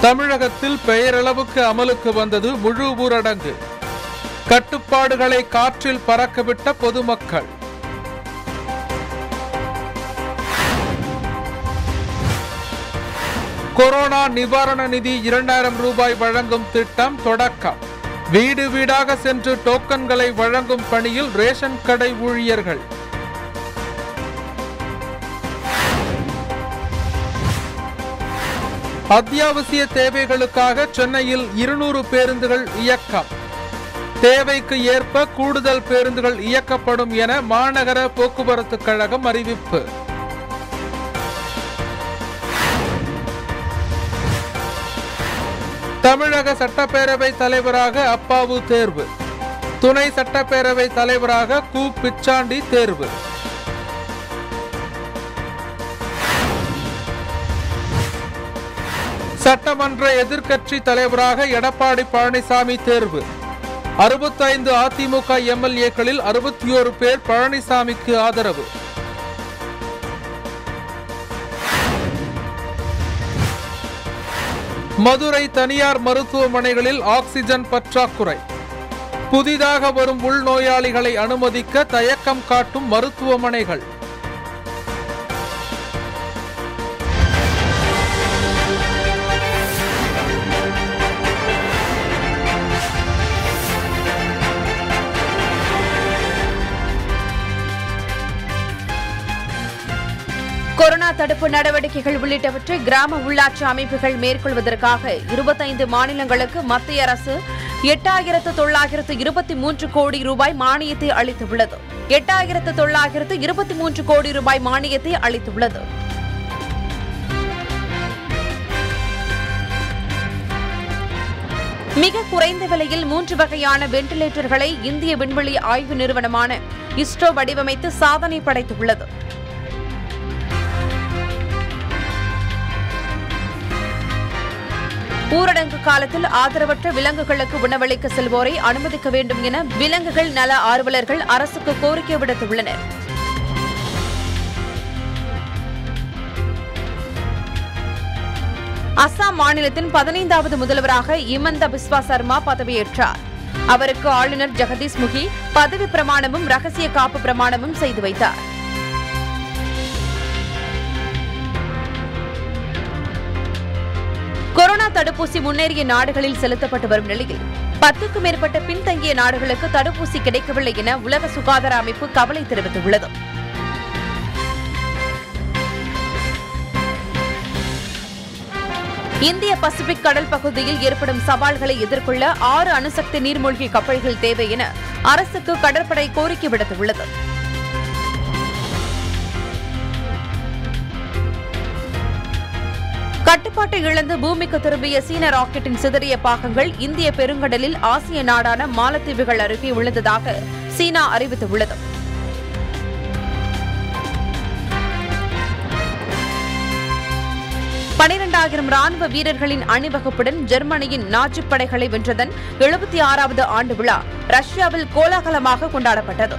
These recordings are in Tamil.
தமிழகத்தில் பெயரளவுக்கு அமலுக்கு வந்தது முழு ஊரடங்கு கட்டுப்பாடுகளை காற்றில் பறக்கவிட்ட பொதுமக்கள் கொரோனா நிவாரண நிதி இரண்டாயிரம் ரூபாய் வழங்கும் திட்டம் தொடக்கம் வீடு வீடாக சென்று டோக்கன்களை வழங்கும் பணியில் ரேஷன் கடை ஊழியர்கள் அத்தியாவசிய தேவைகளுக்காக சென்னையில் இருநூறு பேருந்துகள் இயக்கம் தேவைக்கு ஏற்ப கூடுதல் பேருந்துகள் இயக்கப்படும் என மாநகர போக்குவரத்து கழகம் அறிவிப்பு தமிழக சட்டப்பேரவை தலைவராக அப்பாவு தேர்வு துணை சட்டப்பேரவை தலைவராக கு பிச்சாண்டி தேர்வு சட்டமன்ற எதிர்க்கட்சி தலைவராக எடப்பாடி பழனிசாமி தேர்வு அறுபத்தைந்து அதிமுக எம்எல்ஏக்களில் அறுபத்தி ஓரு பேர் பழனிசாமிக்கு ஆதரவு மதுரை தனியார் மருத்துவமனைகளில் ஆக்சிஜன் பற்றாக்குறை புதிதாக வரும் உள்நோயாளிகளை அனுமதிக்க தயக்கம் காட்டும் மருத்துவமனைகள் கொரோனா தடுப்பு நடவடிக்கைகள் உள்ளிட்டவற்றை கிராம உள்ளாட்சி அமைப்புகள் மேற்கொள்வதற்காக இருபத்தைந்து மாநிலங்களுக்கு மத்திய அரசு எட்டாயிரத்து தொள்ளாயிரத்து இருபத்தி மூன்று கோடி ரூபாய் மானியத்தை அளித்துள்ளது எட்டாயிரத்து தொள்ளாயிரத்து இருபத்தி மூன்று கோடி ரூபாய் மானியத்தை அளித்துள்ளது மிக குறைந்த விலையில் மூன்று வகையான வெண்டிலேட்டர்களை இந்திய விண்வெளி ஆய்வு நிறுவனமான இஸ்ரோ வடிவமைத்து சாதனை படைத்துள்ளது ஊரடங்கு காலத்தில் ஆதரவற்ற விலங்குகளுக்கு உணவளிக்க செல்வோரை அனுமதிக்க வேண்டும் என விலங்குகள் நல ஆர்வலர்கள் அரசுக்கு கோரிக்கை விடுத்துள்ளனர் அசாம் மாநிலத்தின் பதினைந்தாவது முதல்வராக இமந்த பிஸ்வா சர்மா பதவியேற்றார் அவருக்கு ஆளுநர் ஜெகதீஷ் முகி பதவி பிரமாணமும் ரகசிய காப்பு பிரமாணமும் செய்து வைத்தார் கொரோனா தடுப்பூசி முன்னேறிய நாடுகளில் செலுத்தப்பட்டு வரும் நிலையில் பத்துக்கும் மேற்பட்ட பின்தங்கிய நாடுகளுக்கு தடுப்பூசி கிடைக்கவில்லை என உலக சுகாதார அமைப்பு கவலை தெரிவித்துள்ளது இந்திய பசிபிக் கடல் பகுதியில் ஏற்படும் சவால்களை எதிர்கொள்ள ஆறு அணுசக்தி நீர்மூழ்கி கப்பல்கள் தேவை என அரசுக்கு கடற்படை கோரிக்கை விடுத்துள்ளது கட்டுப்பாட்டை இழந்து பூமிக்கு திரும்பிய சீன ராக்கெட்டின் சிதறிய பாகங்கள் இந்திய பெருங்கடலில் ஆசிய நாடான மாலத்தீவுகள் அருகே விழுந்ததாக சீனா அறிவித்துள்ளது பனிரெண்டாயிரம் ராணுவ வீரர்களின் அணிவகுப்புடன் ஜெர்மனியின் நாஜிப் படைகளை வென்றதன் எழுபத்தி ஆறாவது ஆண்டு விழா ரஷ்யாவில் கோலாகலமாக கொண்டாடப்பட்டது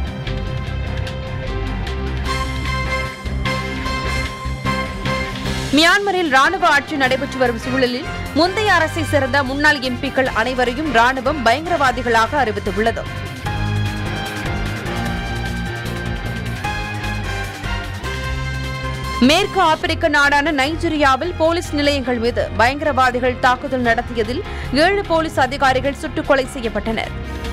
மியான்மரில் ராணுவ ஆட்சி நடைபெற்று வரும் சூழலில் முந்தைய அரசை சேர்ந்த முன்னாள் எம்பிக்கள் அனைவரையும் ராணுவம் பயங்கரவாதிகளாக அறிவித்துள்ளது மேற்கு ஆப்பிரிக்க நாடான நைஜீரியாவில் போலீஸ் நிலையங்கள் மீது பயங்கரவாதிகள் தாக்குதல் நடத்தியதில் ஏழு போலீஸ் அதிகாரிகள் சுட்டுக் கொலை செய்யப்பட்டனர்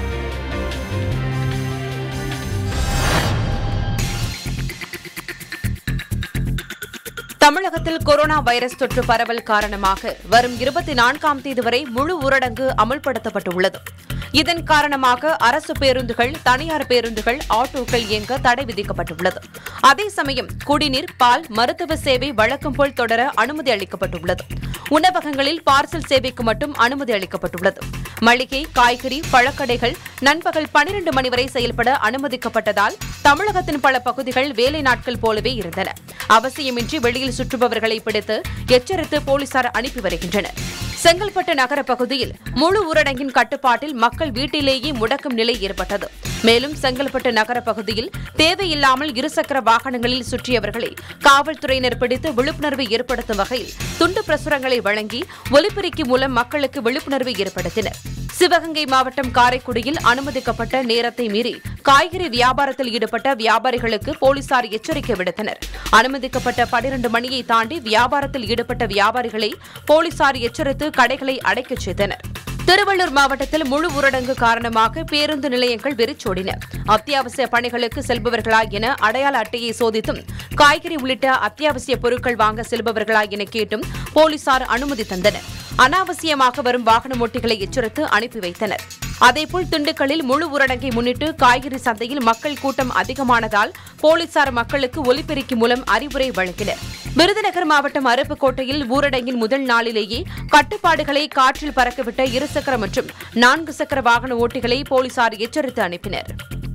தமிழகத்தில் கொரோனா வைரஸ் தொற்று பரவல் காரணமாக வரும் இருபத்தி நான்காம் தேதி வரை முழு ஊரடங்கு அமல்படுத்தப்பட்டுள்ளது இதன் காரணமாக அரசு பேருந்துகள் தனியார் பேருந்துகள் ஆட்டோக்கள் இயங்க தடை விதிக்கப்பட்டுள்ளது அதே சமயம் குடிநீர் பால் மருத்துவ சேவை வழக்கம் போல் தொடர அனுமதி அளிக்கப்பட்டுள்ளது உணவகங்களில் பார்சல் சேவைக்கு மட்டும் அனுமதி அளிக்கப்பட்டுள்ளது மளிகை காய்கறி பழக்கடைகள் நண்பகல் பனிரண்டு மணி வரை செயல்பட அனுமதிக்கப்பட்டதால் தமிழகத்தின் பல பகுதிகள் வேலை நாட்கள் போலவே இருந்தன அவசியமின்றி வெளியில் சுற்றுபவர்களை பிடித்து எச்சரித்து போலீசார் அனுப்பி வருகின்றனர் செங்கல்பட்டு நகர பகுதியில் முழு ஊரடங்கின் கட்டுப்பாட்டில் மக்கள் வீட்டிலேயே முடக்கும் நிலை ஏற்பட்டது மேலும் செங்கல்பட்டு நகர பகுதியில் தேவையில்லாமல் இருசக்கர வாகனங்களில் சுற்றியவர்களை காவல்துறையினர் பிடித்து விழிப்புணர்வு ஏற்படுத்தும் வகையில் துண்டு பிரசுரங்களை வழங்கி ஒலிபெருக்கி மூலம் மக்களுக்கு விழிப்புணர்வு ஏற்படுத்தினர் சிவகங்கை மாவட்டம் காரைக்குடியில் அனுமதிக்கப்பட்ட நேரத்தை மீறி காய்கறி வியாபாரத்தில் ஈடுபட்ட வியாபாரிகளுக்கு போலீசார் எச்சரிக்கை விடுத்தனர் அனுமதிக்கப்பட்ட பனிரண்டு மணியை தாண்டி வியாபாரத்தில் ஈடுபட்ட வியாபாரிகளை போலீசார் எச்சரித்து கடைகளை அடைக்கச் செய்தனர் திருவள்ளூர் மாவட்டத்தில் முழு ஊரடங்கு காரணமாக பேருந்து நிலையங்கள் வெறிச்சோடின அத்தியாவசிய பணிகளுக்கு செல்பவர்களா என அடையாள அட்டையை சோதித்தும் காய்கறி உள்ளிட்ட அத்தியாவசிய பொருட்கள் வாங்க செல்பவர்களா என கேட்டும் போலீசார் அனுமதி தந்தனர் அனாவசியமாக வரும் வாகன ஓட்டிகளை எச்சரித்து அனுப்பி வைத்தனர் அதேபோல் திண்டுக்கல்லில் முழு ஊரடங்கை முன்னிட்டு காய்கறி சந்தையில் மக்கள் கூட்டம் அதிகமானதால் போலீசார் மக்களுக்கு ஒலிபெருக்கி மூலம் அறிவுரை வழங்கினர் விருதுநகர் மாவட்டம் அருப்புக்கோட்டையில் ஊரடங்கின் முதல் நாளிலேயே கட்டுப்பாடுகளை காற்றில் பறக்கவிட்ட இருசக்கர மற்றும் நான்கு சக்கர வாகன ஓட்டிகளை போலீசார் எச்சரித்து அனுப்பினர்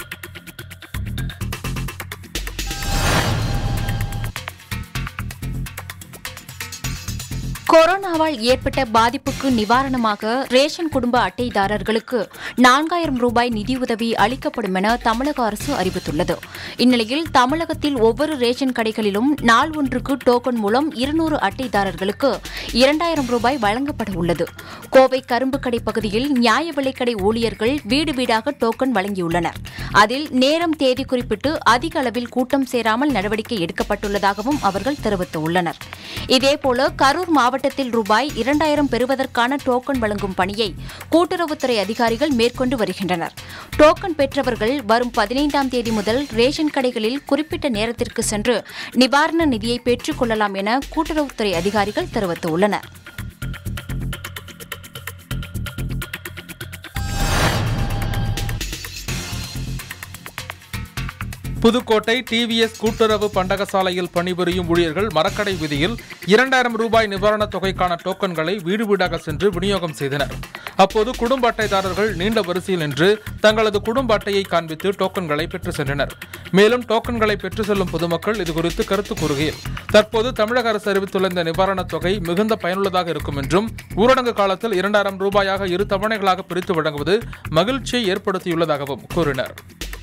கொரோனாவால் ஏற்பட்ட பாதிப்புக்கு நிவாரணமாக ரேஷன் குடும்ப அட்டைதாரர்களுக்கு நான்காயிரம் ரூபாய் நிதியுதவி அளிக்கப்படும் என தமிழக அரசு அறிவித்துள்ளது இந்நிலையில் தமிழகத்தில் ஒவ்வொரு ரேஷன் கடைகளிலும் நாள் ஒன்றுக்கு டோக்கன் மூலம் இருநூறு அட்டைதாரர்களுக்கு இரண்டாயிரம் ரூபாய் வழங்கப்பட உள்ளது கோவை கரும்பு கடை பகுதியில் நியாய விலைக்கடை ஊழியர்கள் வீடு வீடாக டோக்கன் வழங்கியுள்ளனர் அதில் நேரம் தேதி குறிப்பிட்டு அதிக அளவில் கூட்டம் சேராமல் நடவடிக்கை எடுக்கப்பட்டுள்ளதாகவும் அவர்கள் தெரிவித்துள்ளனர் இதேபோல கரூர் மாவட்டத்தில் ரூபாய் இரண்டாயிரம் பெறுவதற்கான டோக்கன் வழங்கும் பணியை கூட்டுறவுத்துறை அதிகாரிகள் மேற்கொண்டு வருகின்றனர் டோக்கன் பெற்றவர்கள் வரும் பதினைந்தாம் தேதி முதல் ரேஷன் கடைகளில் குறிப்பிட்ட நேரத்திற்கு சென்று நிவாரண நிதியை பெற்றுக் கொள்ளலாம் என கூட்டுறவுத்துறை அதிகாரிகள் தெரிவித்துள்ளனர் புதுக்கோட்டை டிவிஎஸ் கூட்டுறவு பண்டகசாலையில் பணிபுரியும் ஊழியர்கள் மரக்கடை வீதியில் இரண்டாயிரம் ரூபாய் நிவாரணத் தொகைக்கான டோக்கன்களை வீடு வீடாக சென்று விநியோகம் செய்தனர் அப்போது குடும்ப அட்டைதாரர்கள் நீண்ட வரிசையில் நின்று தங்களது குடும்ப அட்டையை காண்பித்து டோக்கன்களை பெற்று சென்றனர் மேலும் டோக்கன்களை பெற்று செல்லும் பொதுமக்கள் இதுகுறித்து கருத்து கூறுகையில் தற்போது தமிழக அரசு அறிவித்துள்ள இந்த நிவாரணத் தொகை மிகுந்த பயனுள்ளதாக இருக்கும் என்றும் ஊரடங்கு காலத்தில் இரண்டாயிரம் ரூபாயாக இரு தவணைகளாக பிரித்து வழங்குவது மகிழ்ச்சியை ஏற்படுத்தியுள்ளதாகவும் கூறினர்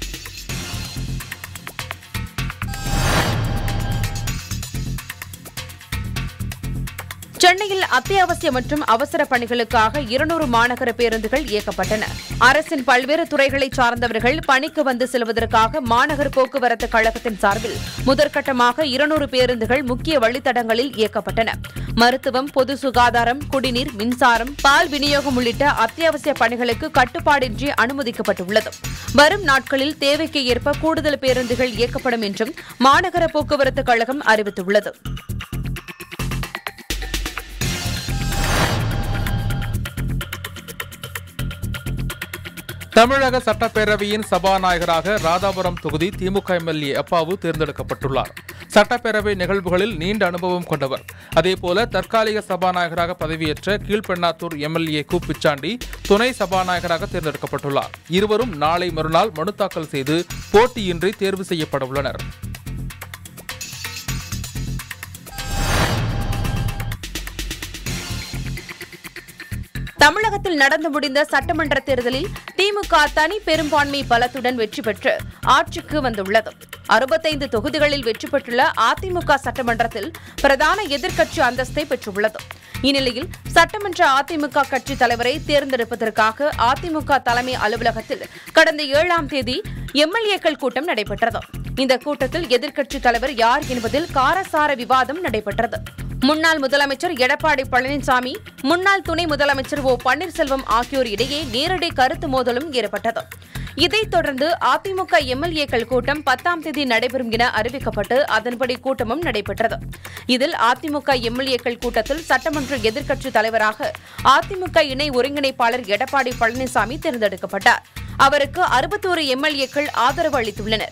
சென்னையில் அத்தியாவசிய மற்றும் அவசர பணிகளுக்காக இருநூறு மாநகர பேருந்துகள் இயக்கப்பட்டன அரசின் பல்வேறு துறைகளை சார்ந்தவர்கள் பணிக்கு வந்து செல்வதற்காக மாநகர போக்குவரத்து கழகத்தின் சார்பில் முதற்கட்டமாக இருநூறு பேருந்துகள் முக்கிய வழித்தடங்களில் இயக்கப்பட்டன மருத்துவம் பொது சுகாதாரம் குடிநீர் மின்சாரம் பால் விநியோகம் உள்ளிட்ட அத்தியாவசிய பணிகளுக்கு கட்டுப்பாடின்றி அனுமதிக்கப்பட்டுள்ளது வரும் நாட்களில் தேவைக்கு ஏற்ப கூடுதல் பேருந்துகள் இயக்கப்படும் என்றும் மாநகர போக்குவரத்து கழகம் அறிவித்துள்ளது தமிழக சட்டப்பேரவையின் சபாநாயகராக ராதாபுரம் தொகுதி திமுக எம்எல்ஏ அப்பாவு தேர்ந்தெடுக்கப்பட்டுள்ளார் சட்டப்பேரவை நிகழ்வுகளில் நீண்ட அனுபவம் கொண்டவர் அதேபோல தற்காலிக சபாநாயகராக பதவியேற்ற கீழ்பெண்ணாத்தூர் எம்எல்ஏ கு பிச்சாண்டி துணை சபாநாயகராக தேர்ந்தெடுக்கப்பட்டுள்ளார் இருவரும் நாளை மறுநாள் மனு தாக்கல் செய்து போட்டியின்றி தேர்வு செய்யப்பட உள்ளனர் தமிழகத்தில் நடந்து முடிந்த சட்டமன்ற தேர்தலில் திமுக தனி பெரும்பான்மை பலத்துடன் வெற்றி பெற்று ஆட்சிக்கு வந்துள்ளது அறுபத்தைந்து தொகுதிகளில் வெற்றி பெற்றுள்ள அதிமுக சட்டமன்றத்தில் பிரதான எதிர்க்கட்சி அந்தஸ்தை பெற்றுள்ளது இந்நிலையில் சட்டமன்ற அதிமுக கட்சி தலைவரை தேர்ந்தெடுப்பதற்காக அதிமுக தலைமை அலுவலகத்தில் கடந்த ஏழாம் தேதி எம்எல்ஏக்கள் கூட்டம் நடைபெற்றது இந்த கூட்டத்தில் எதிர்க்கட்சித் தலைவர் யார் என்பதில் காரசார விவாதம் நடைபெற்றது முன்னாள் முதலமைச்சர் எடப்பாடி பழனிசாமி முன்னாள் துணை முதலமைச்சர் ஓ பன்னீர்செல்வம் ஆகியோர் இடையே நேரடி கருத்து மோதலும் ஏற்பட்டது இதைத் தொடர்ந்து அதிமுக எம்எல்ஏக்கள் கூட்டம் பத்தாம் தேதி நடைபெறும் என அறிவிக்கப்பட்டு அதன்படி கூட்டமும் நடைபெற்றது இதில் அதிமுக எம்எல்ஏக்கள் கூட்டத்தில் சட்டமன்ற எதிர்க்கட்சித் தலைவராக அதிமுக இணை ஒருங்கிணைப்பாளர் எடப்பாடி பழனிசாமி தேர்ந்தெடுக்கப்பட்டார் அவருக்கு அறுபத்தோரு எம்எல்ஏக்கள் ஆதரவு அளித்துள்ளனர்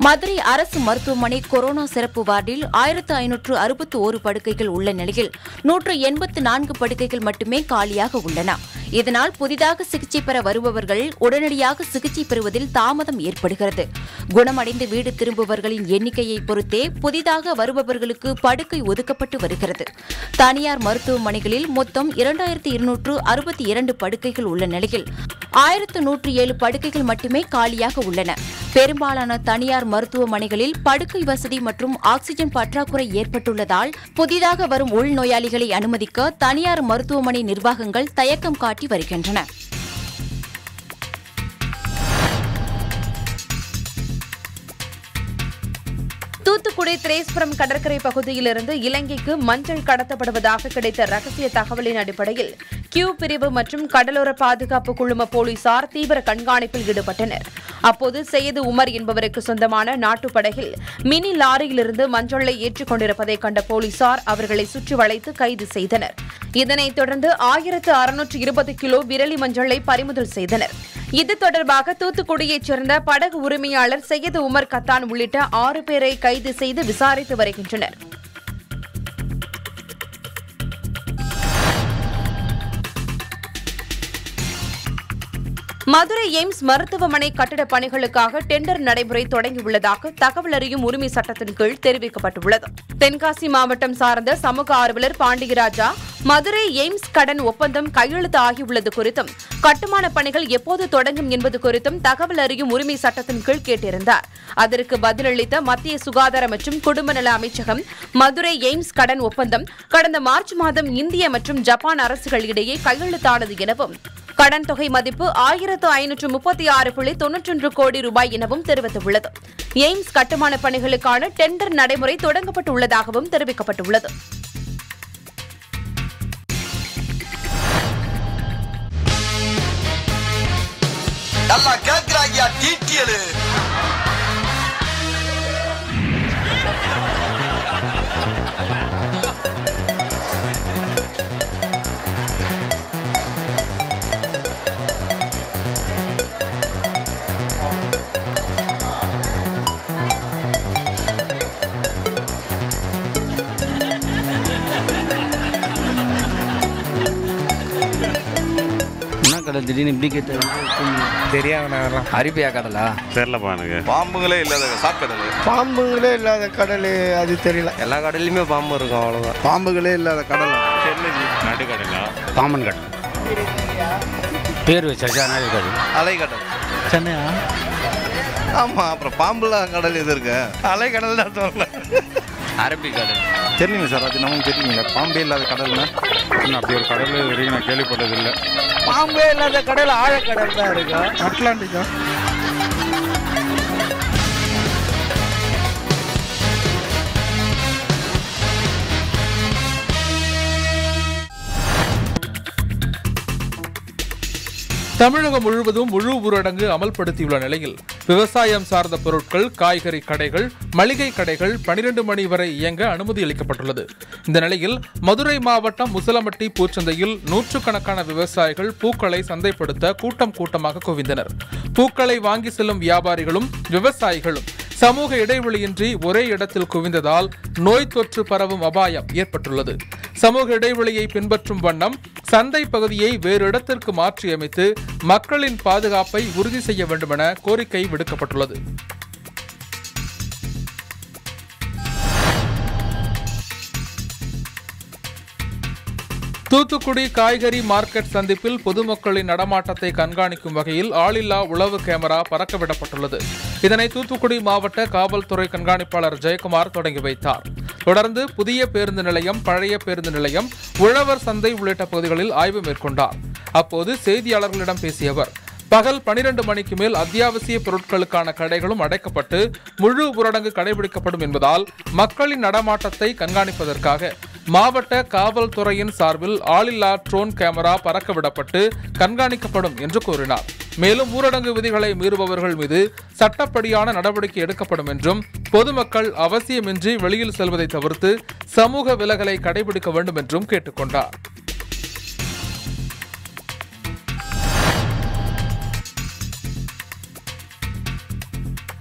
மதுரை அரசு மருத்துவமனை கொரோனா சிறப்பு வார்டில் ஆயிரத்து ஐநூற்று அறுபத்து ஒரு படுக்கைகள் உள்ள நிலையில் நூற்று எண்பத்து நான்கு படுக்கைகள் மட்டுமே காலியாக உள்ளன இதனால் புதிதாக சிகிச்சை பெற வருபவர்கள் உடனடியாக சிகிச்சை பெறுவதில் தாமதம் ஏற்படுகிறது குணமடைந்து வீடு திரும்புபவர்களின் எண்ணிக்கையை பொறுத்தே புதிதாக வருபவர்களுக்கு படுக்கை ஒதுக்கப்பட்டு வருகிறது தனியார் மருத்துவமனைகளில் மொத்தம் இரண்டாயிரத்து இருநூற்று அறுபத்தி இரண்டு படுக்கைகள் உள்ள நிலையில் ஆயிரத்து நூற்று ஏழு படுக்கைகள் மட்டுமே காலியாக உள்ளன பெரும்பாலான தனியார் மருத்துவமனைகளில் படுக்கை வசதி மற்றும் ஆக்ஸிஜன் பற்றாக்குறை ஏற்பட்டுள்ளதால் புதிதாக வரும் உள்நோயாளிகளை அனுமதிக்க தனியார் மருத்துவமனை நிர்வாகங்கள் தயக்கம் காட்டி வருகின்றன தூத்துக்குடி திரேஸ்புரம் கடற்கரை பகுதியிலிருந்து இலங்கைக்கு மஞ்சள் கடத்தப்படுவதாக கிடைத்த ரகசிய தகவலின் அடிப்படையில் கியூ பிரிவு மற்றும் கடலோர பாதுகாப்பு குழும போலீசார் தீவிர கண்காணிப்பில் ஈடுபட்டனர் அப்போது சையது உமர் என்பவருக்கு சொந்தமான நாட்டுப்படகில் மினி லாரியிலிருந்து மஞ்சளை ஏற்றிக் கொண்டிருப்பதை கண்ட போலீசார் அவர்களை சுற்றி வளைத்து கைது செய்தனர் இதனைத் தொடர்ந்து ஆயிரத்து அறுநூற்று இருபது கிலோ விரலி மஞ்சளை பறிமுதல் செய்தனர் இது தொடர்பாக தூத்துக்குடியைச் சேர்ந்த படகு உரிமையாளர் சையது உமர் கத்தான் உள்ளிட்ட ஆறு பேரை கைது செய்து விசாரித்து வருகின்றனர் மதுரை எய்ம்ஸ் மருத்துவமனை கட்டிடப் பணிகளுக்காக டெண்டர் நடைமுறை தொடங்கியுள்ளதாக தகவல் அறியும் உரிமை சட்டத்தின் கீழ் தெரிவிக்கப்பட்டுள்ளது தென்காசி மாவட்டம் சார்ந்த சமூக ஆர்வலர் பாண்டியராஜா மதுரை எய்ம்ஸ் கடன் ஒப்பந்தம் கையெழுத்து ஆகியுள்ளது குறித்தும் கட்டுமான பணிகள் எப்போது தொடங்கும் என்பது குறித்தும் தகவல் அறியும் உரிமை சட்டத்தின் கீழ் கேட்டிருந்தார் அதற்கு பதிலளித்த மத்திய சுகாதார மற்றும் குடும்ப நல அமைச்சகம் மதுரை எய்ம்ஸ் கடன் ஒப்பந்தம் கடந்த மார்ச் மாதம் இந்திய மற்றும் ஜப்பான் அரசுகள் இடையே கையெழுத்தானது எனவும் கடன் தொகை மதிப்பு ஆயிரத்து ஐநூற்று முப்பத்தி ஆறு புள்ளி தொன்னூற்றொன்று கோடி ரூபாய் எனவும் தெரிவித்துள்ளது எய்ம்ஸ் கட்டுமான பணிகளுக்கான டெண்டர் நடைமுறை தொடங்கப்பட்டுள்ளதாகவும் தெரிவிக்கப்பட்டுள்ளது நல்லா கேக்குறாங்கயா டீட்டியலு என்ன கடை திடீர்னு இப்படி கேட்ட தெரியாத அரிப்பியா கடலா தெரிலப்பா எனக்கு பாம்புங்களே இல்லாத சாக்கடல் பாம்புங்களே இல்லாத கடல் அது தெரியல எல்லா கடல்லையுமே பாம்பு இருக்கும் அவ்வளோதான் பாம்புகளே இல்லாத கடல் நடுக்கடலா பாம்பன் கடல் பேர் வச்சாச்சா நாளை கடல் அலைக்கடல் சென்னையா ஆமா அப்புறம் பாம்புலாம் கடல் எது இருக்கு அலைக்கடல் தான் சொல்லல அரபி கடல் தெரியல சார் அது நமக்கு தெரியுங்களா பாம்பே இல்லாத கடல்னா அப்படி ஒரு கடல் வரைக்கும் நான் கேள்விப்பட்டதில்லை பாம்பே இல்லாத கடல் ஆழக்கடல் தான் இருக்கா அட்லாண்டிக்கா தமிழகம் முழுவதும் முழு ஊரடங்கு அமல்படுத்தியுள்ள நிலையில் விவசாயம் சார்ந்த பொருட்கள் காய்கறி கடைகள் மளிகை கடைகள் 12 மணி வரை இயங்க அனுமதி அளிக்கப்பட்டுள்ளது இந்த நிலையில் மதுரை மாவட்டம் முசலமட்டி பூச்சந்தையில் நூற்றுக்கணக்கான விவசாயிகள் பூக்களை சந்தைப்படுத்த கூட்டம் கூட்டமாக குவிந்தனர் பூக்களை வாங்கி செல்லும் வியாபாரிகளும் விவசாயிகளும் சமூக இடைவெளியின்றி ஒரே இடத்தில் குவிந்ததால் நோய் தொற்று பரவும் அபாயம் ஏற்பட்டுள்ளது சமூக இடைவெளியை பின்பற்றும் வண்ணம் சந்தை பகுதியை வேறு இடத்திற்கு மாற்றியமைத்து மக்களின் பாதுகாப்பை உறுதி செய்ய வேண்டுமென கோரிக்கை விடுக்கப்பட்டுள்ளது தூத்துக்குடி காய்கறி மார்க்கெட் சந்திப்பில் பொதுமக்களின் நடமாட்டத்தை கண்காணிக்கும் வகையில் ஆளில்லா உளவு கேமரா பறக்கவிடப்பட்டுள்ளது இதனை தூத்துக்குடி மாவட்ட காவல்துறை கண்காணிப்பாளர் ஜெயக்குமார் தொடங்கி வைத்தார் தொடர்ந்து புதிய பேருந்து நிலையம் பழைய பேருந்து நிலையம் உழவர் சந்தை உள்ளிட்ட பகுதிகளில் ஆய்வு மேற்கொண்டார் அப்போது செய்தியாளர்களிடம் பேசிய அவர் பகல் 12 மணிக்கு மேல் அத்தியாவசிய பொருட்களுக்கான கடைகளும் அடைக்கப்பட்டு முழு ஊரடங்கு கடைபிடிக்கப்படும் என்பதால் மக்களின் நடமாட்டத்தை கண்காணிப்பதற்காக மாவட்ட காவல்துறையின் சார்பில் ஆளில்லா ட்ரோன் கேமரா பறக்கவிடப்பட்டு கண்காணிக்கப்படும் என்று கூறினார் மேலும் ஊரடங்கு விதிகளை மீறுபவர்கள் மீது சட்டப்படியான நடவடிக்கை எடுக்கப்படும் என்றும் பொதுமக்கள் அவசியமின்றி வெளியில் செல்வதை தவிர்த்து சமூக விலகலை கடைபிடிக்க வேண்டும் என்றும் கேட்டுக்கொண்டார்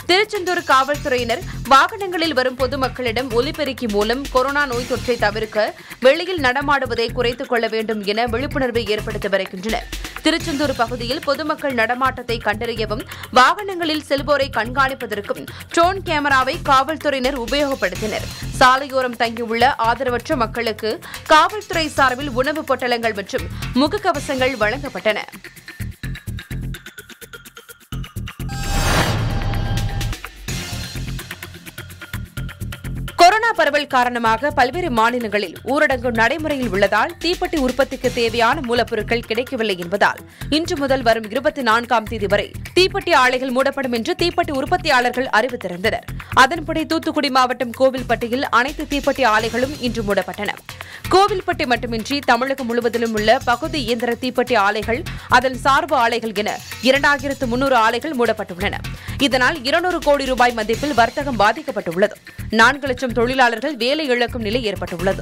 திருச்செந்தூர் காவல்துறையினர் வாகனங்களில் வரும் பொதுமக்களிடம் ஒலிபெருக்கி மூலம் கொரோனா நோய் தொற்றை தவிர்க்க வெளியில் நடமாடுவதை குறைத்துக் கொள்ள வேண்டும் என விழிப்புணர்வை ஏற்படுத்தி வருகின்றனர் திருச்செந்தூர் பகுதியில் பொதுமக்கள் நடமாட்டத்தை கண்டறியவும் வாகனங்களில் செல்வோரை கண்காணிப்பதற்கும் ட்ரோன் கேமராவை காவல்துறையினர் உபயோகப்படுத்தினர் சாலையோரம் தங்கியுள்ள ஆதரவற்ற மக்களுக்கு காவல்துறை சார்பில் உணவுப் பொட்டலங்கள் மற்றும் முகக்கவசங்கள் வழங்கப்பட்டன கொரோனா பரவல் காரணமாக பல்வேறு மாநிலங்களில் ஊரடங்கு நடைமுறையில் உள்ளதால் தீப்பெட்டி உற்பத்திக்கு தேவையான மூலப்பொருட்கள் கிடைக்கவில்லை என்பதால் இன்று முதல் வரும் இருபத்தி நான்காம் தேதி வரை தீப்பெட்டி ஆலைகள் மூடப்படும் என்று தீப்பெட்டி உற்பத்தியாளர்கள் அறிவித்திருந்தனர் அதன்படி தூத்துக்குடி மாவட்டம் கோவில்பட்டியில் அனைத்து தீப்பெட்டி ஆலைகளும் இன்று மூடப்பட்டன கோவில்பட்டி மட்டுமின்றி தமிழகம் முழுவதிலும் உள்ள பகுதி இயந்திர தீப்பெட்டி ஆலைகள் அதன் சார்பு ஆலைகள் என இரண்டாயிரத்து முன்னூறு ஆலைகள் மூடப்பட்டுள்ளன இதனால் இருநூறு கோடி ரூபாய் மதிப்பில் வர்த்தகம் பாதிக்கப்பட்டுள்ளது நான்கு லட்சம் தொழிலாளர்கள் வேலை இழக்கும் நிலை ஏற்பட்டுள்ளது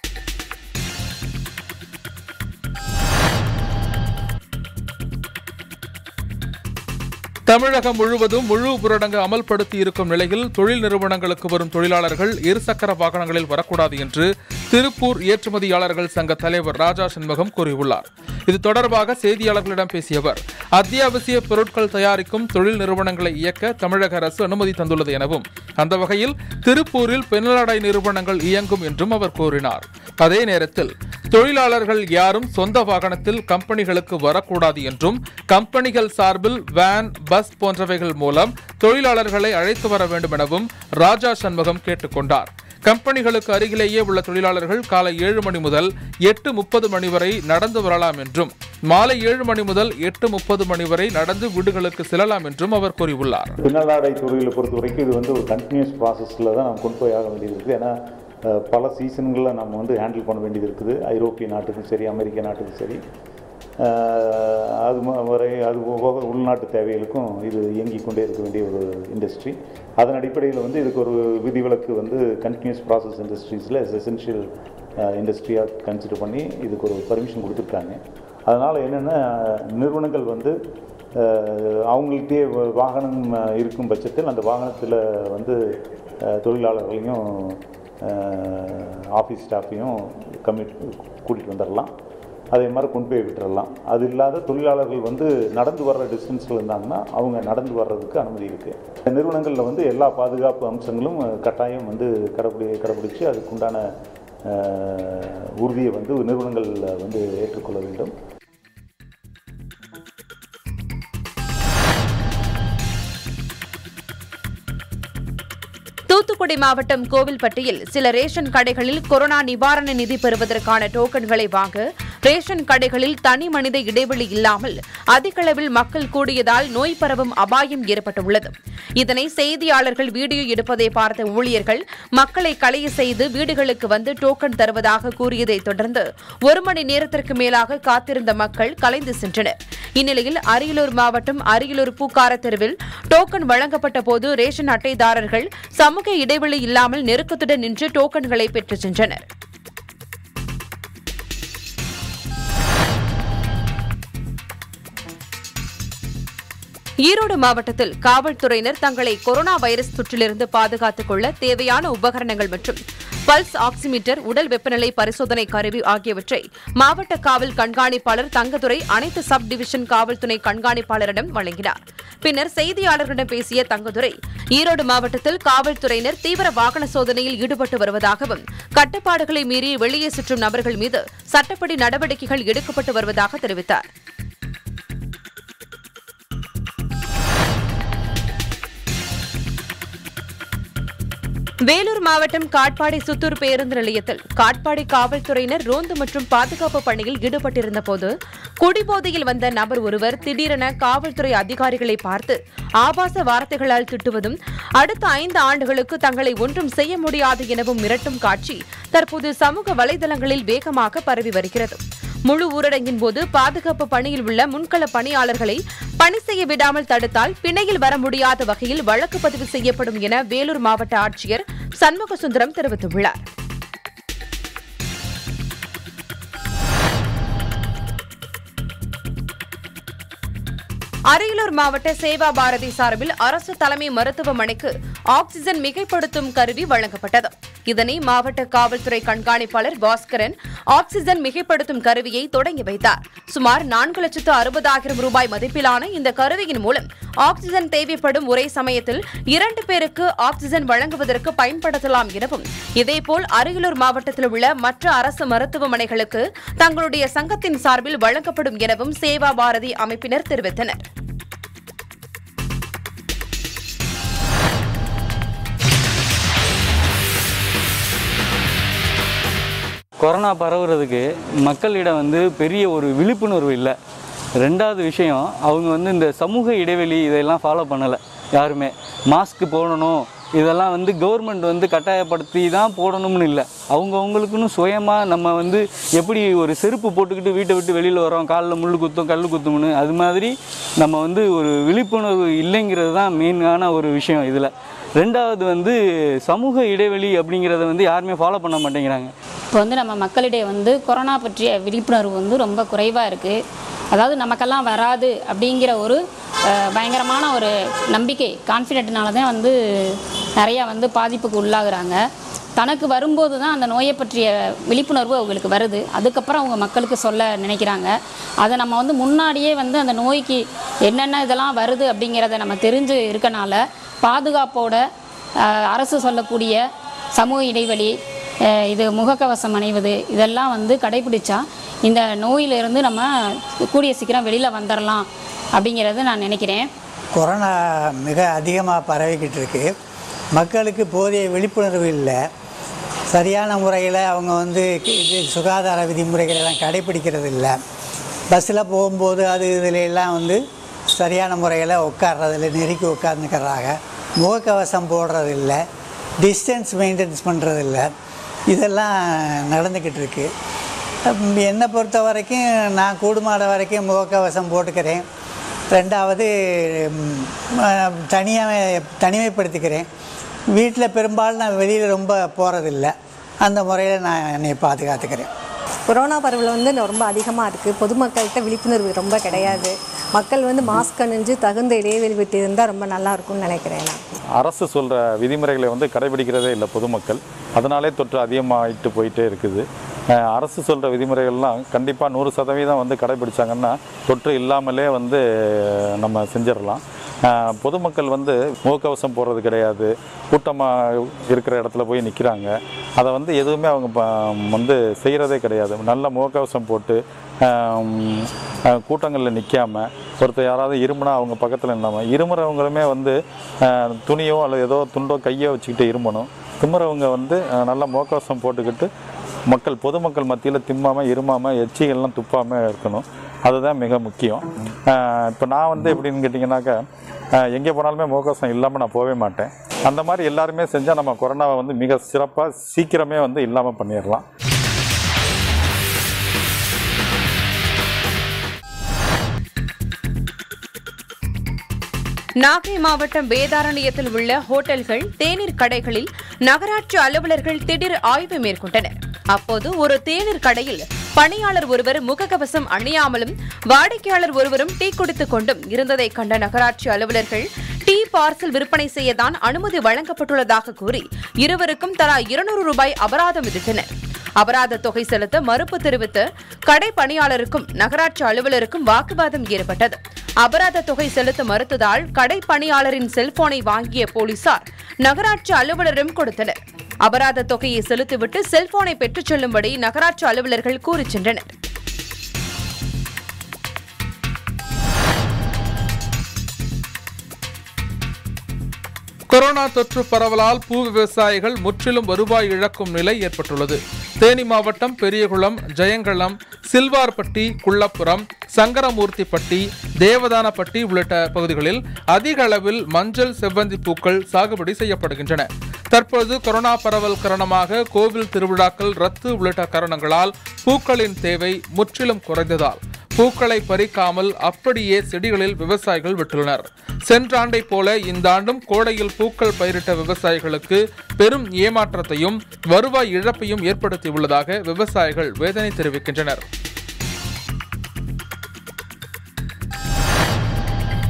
தமிழகம் முழுவதும் முழு ஊரடங்கு அமல்படுத்தி இருக்கும் நிலையில் தொழில் நிறுவனங்களுக்கு வரும் தொழிலாளர்கள் இருசக்கர வாகனங்களில் வரக்கூடாது என்று திருப்பூர் ஏற்றுமதியாளர்கள் சங்க தலைவர் ராஜா சண்முகம் கூறியுள்ளார் இது தொடர்பாக செய்தியாளர்களிடம் பேசிய அவர் அத்தியாவசிய பொருட்கள் தயாரிக்கும் தொழில் நிறுவனங்களை இயக்க தமிழக அரசு அனுமதி தந்துள்ளது எனவும் அந்த வகையில் திருப்பூரில் பெண்ணலாடை நிறுவனங்கள் இயங்கும் என்றும் அவர் கூறினார் அதே நேரத்தில் தொழிலாளர்கள் யாரும் சொந்த வாகனத்தில் கம்பெனிகளுக்கு வரக்கூடாது என்றும் கம்பெனிகள் சார்பில் வேன் பஸ் போன்றவைகள் மூலம் தொழிலாளர்களை அழைத்து வர வேண்டும் எனவும் ராஜா சண்முகம் கேட்டுக்கொண்டார் கம்பெனிகளுக்கு அருகிலேயே உள்ள தொழிலாளர்கள் காலை ஏழு மணி முதல் எட்டு முப்பது மணி வரை நடந்து வரலாம் என்றும் மாலை ஏழு மணி முதல் எட்டு முப்பது மணி வரை நடந்து வீடுகளுக்கு செல்லலாம் என்றும் அவர் கூறியுள்ளார் பின்னலாடை துறையில் பொறுத்த வரைக்கும் இது வந்து ஒரு கண்டினியூஸ் ப்ராசஸில் தான் நம்ம கொண்டு போய் ஆக வேண்டியது இருக்குது ஏன்னா அஹ், பல சீசன்களில் நம்ம வந்து ஹேண்டில் பண்ண வேண்டியது இருக்குது ஐரோப்பிய நாட்டுக்கும் சரி அமெரிக்க நாட்டுக்கும் சரி அஹ், அது ம- வரை அது போக உள்நாட்டு தேவைகளுக்கும் இது இயங்கிக் கொண்டே இருக்க வேண்டிய ஒரு இண்டஸ்ட்ரி அதன் அடிப்படையில் வந்து இதுக்கு ஒரு விதிவிலக்கு வந்து கண்டினியூஸ் ப்ராசஸ் இண்டஸ்ட்ரீஸில் எசென்ஷியல் இண்டஸ்ட்ரியாக கன்சிடர் பண்ணி இதுக்கு ஒரு பர்மிஷன் கொடுத்துருக்காங்க அதனால் என்னென்னா நிறுவனங்கள் வந்து அஹ், அவங்கள்ட்டே வ- வாகனம் அஹ், இருக்கும் பட்சத்தில் அந்த வாகனத்தில் வந்து அஹ், தொழிலாளர்களையும் ஆஃபீஸ் ஸ்டாஃபையும் கம்மிட் கூட்டிகிட்டு வந்துடலாம் அதே மாதிரி கொண்டு போய் விட்டுறலாம் அது இல்லாத தொழிலாளர்கள் வந்து நடந்து வர்ற டிஸ்டன்ஸில் இருந்தாங்கன்னா அவங்க நடந்து வர்றதுக்கு அனுமதி இருக்குது நிறுவனங்களில் வந்து எல்லா பாதுகாப்பு அம்சங்களும் அஹ், கட்டாயம் வந்து கடைப்பிடி கடைப்பிடிச்சு அதுக்குண்டான அஹ், உறுதியை வந்து நிறுவனங்கள் வந்து ஏற்றுக்கொள்ள வேண்டும் தூத்துக்குடி மாவட்டம் கோவில்பட்டியில் சில ரேஷன் கடைகளில் கொரோனா நிவாரண நிதி பெறுவதற்கான டோக்கன்களை வாங்க ரேஷன் கடைகளில் தனி மனித இடைவெளி இல்லாமல் அதிக அளவில் மக்கள் கூடியதால் நோய் பரவும் அபாயம் ஏற்பட்டுள்ளது இதனை செய்தியாளர்கள் வீடியோ எடுப்பதை பார்த்த ஊழியர்கள் மக்களை கலைய செய்து வீடுகளுக்கு வந்து டோக்கன் தருவதாக கூறியதைத் தொடர்ந்து ஒரு மணி நேரத்திற்கு மேலாக காத்திருந்த மக்கள் கலைந்து சென்றனர் இந்நிலையில் அரியலூர் மாவட்டம் அரியலூர் பூக்கார தெருவில் டோக்கன் வழங்கப்பட்ட போது ரேஷன் அட்டைதாரர்கள் சமூக இடைவெளி இல்லாமல் நெருக்கத்துடன் நின்று டோக்கன்களை பெற்றுச் சென்றனர் ஈரோடு மாவட்டத்தில் காவல்துறையினர் தங்களை கொரோனா வைரஸ் தொற்றிலிருந்து பாதுகாத்துக் கொள்ள தேவையான உபகரணங்கள் மற்றும் பல்ஸ் ஆக்சிமீட்டர் உடல் வெப்பநிலை பரிசோதனை கருவி ஆகியவற்றை மாவட்ட காவல் கண்காணிப்பாளர் தங்கதுரை அனைத்து சப் டிவிஷன் காவல்துறை கண்காணிப்பாளரிடம் வழங்கினார் பின்னர் செய்தியாளர்களிடம் பேசிய தங்கதுரை ஈரோடு மாவட்டத்தில் காவல்துறையினர் தீவிர வாகன சோதனையில் ஈடுபட்டு வருவதாகவும் கட்டுப்பாடுகளை மீறி வெளியே சுற்றும் நபர்கள் மீது சட்டப்படி நடவடிக்கைகள் எடுக்கப்பட்டு வருவதாக தெரிவித்தார் வேலூர் மாவட்டம் காட்பாடி சுத்தூர் பேருந்து நிலையத்தில் காட்பாடி காவல்துறையினர் ரோந்து மற்றும் பாதுகாப்பு பணியில் ஈடுபட்டிருந்த போது குடிபோதையில் வந்த நபர் ஒருவர் திடீரென காவல்துறை அதிகாரிகளை பார்த்து ஆபாச வார்த்தைகளால் திட்டுவதும் அடுத்த ஐந்து ஆண்டுகளுக்கு தங்களை ஒன்றும் செய்ய முடியாது எனவும் மிரட்டும் காட்சி தற்போது சமூக வலைதளங்களில் வேகமாக பரவி வருகிறது முழு ஊரடங்கின் போது பாதுகாப்பு பணியில் உள்ள முன்கள பணியாளர்களை பணி செய்ய விடாமல் தடுத்தால் பிணையில் வர முடியாத வகையில் வழக்கு பதிவு செய்யப்படும் என வேலூர் மாவட்ட ஆட்சியர் சண்முக சுந்தரம் தெரிவித்துள்ளார் அரியலூர் மாவட்ட சேவா பாரதி சார்பில் அரசு தலைமை மருத்துவமனைக்கு ஆக்ஸிஜன் மிகைப்படுத்தும் கருவி வழங்கப்பட்டது இதனை மாவட்ட காவல்துறை கண்காணிப்பாளர் பாஸ்கரன் ஆக்ஸிஜன் மிகைப்படுத்தும் கருவியை தொடங்கி வைத்தார் சுமார் நான்கு லட்சத்து அறுபதாயிரம் ரூபாய் மதிப்பிலான இந்த கருவியின் மூலம் ஆக்ஸிஜன் தேவைப்படும் ஒரே சமயத்தில் இரண்டு பேருக்கு ஆக்ஸிஜன் வழங்குவதற்கு பயன்படுத்தலாம் எனவும் இதேபோல் அரியலூர் மாவட்டத்தில் உள்ள மற்ற அரசு மருத்துவமனைகளுக்கு தங்களுடைய சங்கத்தின் சார்பில் வழங்கப்படும் எனவும் சேவா பாரதி அமைப்பினர் தெரிவித்தனர் கொரோனா பரவுறதுக்கு மக்களிடம் வந்து பெரிய ஒரு விழிப்புணர்வு இல்லை ரெண்டாவது விஷயம் அவங்க வந்து இந்த சமூக இடைவெளி இதெல்லாம் ஃபாலோ பண்ணலை யாருமே மாஸ்க் போடணும் இதெல்லாம் வந்து கவர்மெண்ட் வந்து கட்டாயப்படுத்தி தான் போடணும்னு இல்லை அவங்கவுங்களுக்குன்னு சுயமாக நம்ம வந்து எப்படி ஒரு செருப்பு போட்டுக்கிட்டு வீட்டை விட்டு வெளியில் வரோம் காலில் முள் குத்தும் கல் குத்தும்னு அது மாதிரி நம்ம வந்து ஒரு விழிப்புணர்வு இல்லைங்கிறது தான் மெயினான ஒரு விஷயம் இதில் ரெண்டாவது வந்து சமூக இடைவெளி அப்படிங்கிறத வந்து யாருமே ஃபாலோ பண்ண மாட்டேங்கிறாங்க இப்போ வந்து நம்ம மக்களிடையே வந்து கொரோனா பற்றிய விழிப்புணர்வு வந்து ரொம்ப குறைவாக இருக்குது அதாவது நமக்கெல்லாம் வராது அப்படிங்கிற ஒரு அஹ், பயங்கரமான ஒரு நம்பிக்கை கான்ஃபிடென்ட்னால தான் வந்து நிறையா வந்து பாதிப்புக்கு உள்ளாகுறாங்க தனக்கு வரும்போது தான் அந்த நோயை பற்றிய விழிப்புணர்வு அவங்களுக்கு வருது அதுக்கப்புறம் அவங்க மக்களுக்கு சொல்ல நினைக்கிறாங்க அதை நம்ம வந்து முன்னாடியே வந்து அந்த நோய்க்கு என்னென்ன இதெல்லாம் வருது அப்படிங்கிறத நம்ம தெரிஞ்சு இருக்கனால பாதுகாப்போட அஹ், அரசு சொல்லக்கூடிய சமூக இடைவெளி அஹ் இது முகக்கவசம் அணிவது இதெல்லாம் வந்து கடைபிடிச்சா இந்த நோயிலிருந்து நம்ம கூடிய சீக்கிரம் வெளியில் வந்துடலாம் அப்படிங்கிறது நான் நினைக்கிறேன் கொரோனா மிக அதிகமாக பரவிக்கிட்டு இருக்கு மக்களுக்கு போதிய விழிப்புணர்வு இல்லை சரியான முறையில் அவங்க வந்து இது சுகாதார விதிமுறைகள் எல்லாம் கடைபிடிக்கிறது இல்லை பஸ்ஸில் போகும்போது அது இதில் எல்லாம் வந்து சரியான முறையில் உட்கார்றதில்ல நெருக்கி உட்காந்துக்கிறாங்க முகக்கவசம் போடுறதில்ல டிஸ்டன்ஸ் மெயின்டைன்ஸ் பண்ணுறதில்ல இதெல்லாம் நடந்துக்கிட்டு இருக்கு உம், என்னை பொறுத்த வரைக்கும் நான் கூடுமாட வரைக்கும் முகக்கவசம் போட்டுக்கிறேன் ரெண்டாவது தனியாக தனிமைப்படுத்திக்கிறேன் வீட்டில் பெரும்பாலும் நான் வெளியில் ரொம்ப போகிறதில்ல அந்த முறையில் நான் என்னை பாதுகாத்துக்கிறேன் கொரோனா பரவல் வந்து ரொம்ப அதிகமாக இருக்குது பொதுமக்கள்கிட்ட விழிப்புணர்வு ரொம்ப கிடையாது மக்கள் வந்து மாஸ்க் அணிஞ்சு தகுந்த இடைவெளி விட்டு இருந்தால் ரொம்ப நல்லா இருக்கும்னு நினைக்கிறேன் நான் அரசு சொல்கிற விதிமுறைகளை வந்து கடைபிடிக்கிறதே இல்லை பொதுமக்கள் அதனாலே தொற்று அதிகமாகிட்டு போயிட்டே இருக்குது அஹ் அரசு சொல்கிற விதிமுறைகள்லாம் கண்டிப்பாக நூறு சதவீதம் வந்து கடைபிடிச்சாங்கன்னா தொற்று இல்லாமலே வந்து நம்ம செஞ்சிடலாம் அஹ் பொதுமக்கள் வந்து முகக்கவசம் போடுறது கிடையாது கூட்டமாக இருக்கிற இடத்துல போய் நிற்கிறாங்க அதை வந்து எதுவுமே அவங்க ப- வந்து செய்கிறதே கிடையாது நல்ல முகக்கவசம் போட்டு கூட்டங்களில் நிற்காம ஒருத்தர் யாராவது இருமுனா அவங்க பக்கத்தில் இல்லாமல் இருமுறவங்களுமே வந்து அஹ், துணியோ அல்லது ஏதோ துண்டோ கையோ வச்சுக்கிட்டு இருமணும் தும்முறவங்க வந்து அஹ், நல்ல முகக்கவசம் போட்டுக்கிட்டு மக்கள் பொதுமக்கள் மத்தியில் திம்மாமல் இருமாமல் எச்சிகள்லாம் துப்பாமல் இருக்கணும் அதுதான் மிக முக்கியம் இப்போ நான் வந்து எப்படின்னு கேட்டிங்கனாக்கா அஹ், எங்கே போனாலுமே முகக்கவசம் இல்லாமல் நான் போகவே மாட்டேன் அந்த மாதிரி எல்லாருமே செஞ்சால் நம்ம கொரோனாவை வந்து மிக சிறப்பாக சீக்கிரமே வந்து இல்லாமல் பண்ணிடலாம் நாகை மாவட்டம் வேதாரண்யத்தில் உள்ள ஹோட்டல்கள் தேநீர் கடைகளில் நகராட்சி அலுவலர்கள் திடீர் ஆய்வு மேற்கொண்டனர் அப்போது ஒரு தேநீர் கடையில் பணியாளர் ஒருவர் முகக்கவசம் அணியாமலும் வாடிக்கையாளர் ஒருவரும் டீ குடித்துக் கொண்டும் இருந்ததை கண்ட நகராட்சி அலுவலர்கள் டீ பார்சல் விற்பனை செய்யத்தான் அனுமதி வழங்கப்பட்டுள்ளதாக கூறி இருவருக்கும் தலா இருநூறு ரூபாய் அபராதம் விதித்தனர் அபராத தொகை செலுத்த மறுப்பு தெரிவித்து கடை பணியாளருக்கும் நகராட்சி அலுவலருக்கும் வாக்குவாதம் ஏற்பட்டது அபராத தொகை செலுத்த மறுத்ததால் கடை பணியாளரின் செல்போனை வாங்கிய போலீசார் நகராட்சி அலுவலரிடம் கொடுத்தனர் அபராத தொகையை செலுத்திவிட்டு செல்போனை பெற்றுச் செல்லும்படி நகராட்சி அலுவலர்கள் கூறிச் சென்றனர் கொரோனா தொற்று பரவலால் பூ விவசாயிகள் முற்றிலும் வருவாய் இழக்கும் நிலை ஏற்பட்டுள்ளது தேனி மாவட்டம் பெரியகுளம் ஜெயங்கலம் சில்வார்பட்டி குள்ளப்புறம் சங்கரமூர்த்திப்பட்டி தேவதானப்பட்டி உள்ளிட்ட பகுதிகளில் அதிக அளவில் மஞ்சள் செவ்வந்தி பூக்கள் சாகுபடி செய்யப்படுகின்றன தற்போது கொரோனா பரவல் காரணமாக கோவில் திருவிழாக்கள் ரத்து உள்ளிட்ட காரணங்களால் பூக்களின் தேவை முற்றிலும் குறைந்ததால் பூக்களை பறிக்காமல் அப்படியே செடிகளில் விவசாயிகள் விட்டுள்ளனர் சென்ற ஆண்டை போல இந்த ஆண்டும் கோடையில் பூக்கள் பயிரிட்ட விவசாயிகளுக்கு பெரும் ஏமாற்றத்தையும் வருவாய் இழப்பையும் ஏற்படுத்தியுள்ளதாக விவசாயிகள் வேதனை தெரிவிக்கின்றனர்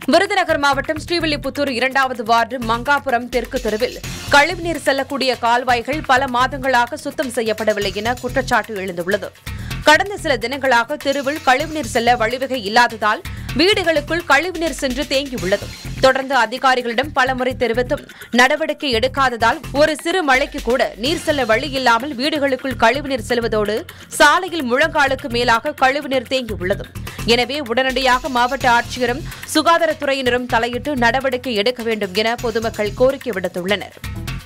விருதுநகர் மாவட்டம் ஸ்ரீவில்லிபுத்தூர் இரண்டாவது வார்டு மங்காபுரம் தெற்கு தெருவில் கழிவுநீர் செல்லக்கூடிய கால்வாய்கள் பல மாதங்களாக சுத்தம் செய்யப்படவில்லை என குற்றச்சாட்டு எழுந்துள்ளது கடந்த சில தினங்களாக தெருவில் கழிவுநீர் செல்ல வழிவகை இல்லாததால் வீடுகளுக்குள் கழிவுநீர் சென்று தேங்கியுள்ளது தொடர்ந்து அதிகாரிகளிடம் பலமுறை தெரிவித்தும் நடவடிக்கை எடுக்காததால் ஒரு சிறு மழைக்கு கூட நீர் செல்ல வழி இல்லாமல் வீடுகளுக்குள் கழிவுநீர் செல்வதோடு சாலையில் முழங்காலுக்கு மேலாக கழிவுநீர் தேங்கியுள்ளது எனவே உடனடியாக மாவட்ட ஆட்சியரும் சுகாதாரத்துறையினரும் தலையிட்டு நடவடிக்கை எடுக்க வேண்டும் என பொதுமக்கள் கோரிக்கை விடுத்துள்ளனர்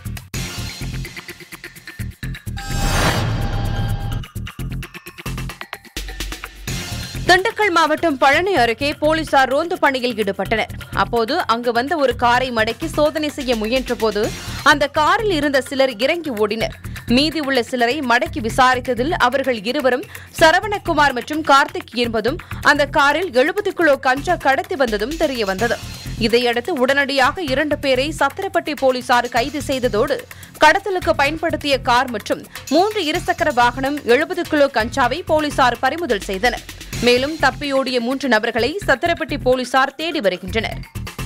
திண்டுக்கல் மாவட்டம் பழனி அருகே போலீசார் ரோந்து பணியில் ஈடுபட்டனர் அப்போது அங்கு வந்த ஒரு காரை மடக்கி சோதனை செய்ய முயன்றபோது அந்த காரில் இருந்த சிலர் இறங்கி ஓடினர் மீதி உள்ள சிலரை மடக்கி விசாரித்ததில் அவர்கள் இருவரும் சரவணகுமார் மற்றும் கார்த்திக் என்பதும் அந்த காரில் எழுபது கிலோ கஞ்சா கடத்தி வந்ததும் தெரியவந்தது இதையடுத்து உடனடியாக இரண்டு பேரை சத்திரப்பட்டி போலீசார் கைது செய்ததோடு கடத்தலுக்கு பயன்படுத்திய கார் மற்றும் மூன்று இருசக்கர வாகனம் எழுபது கிலோ கஞ்சாவை போலீசார் பறிமுதல் செய்தனர் மேலும் தப்பியோடிய மூன்று நபர்களை சத்திரப்பட்டி போலீசார் தேடி வருகின்றனர்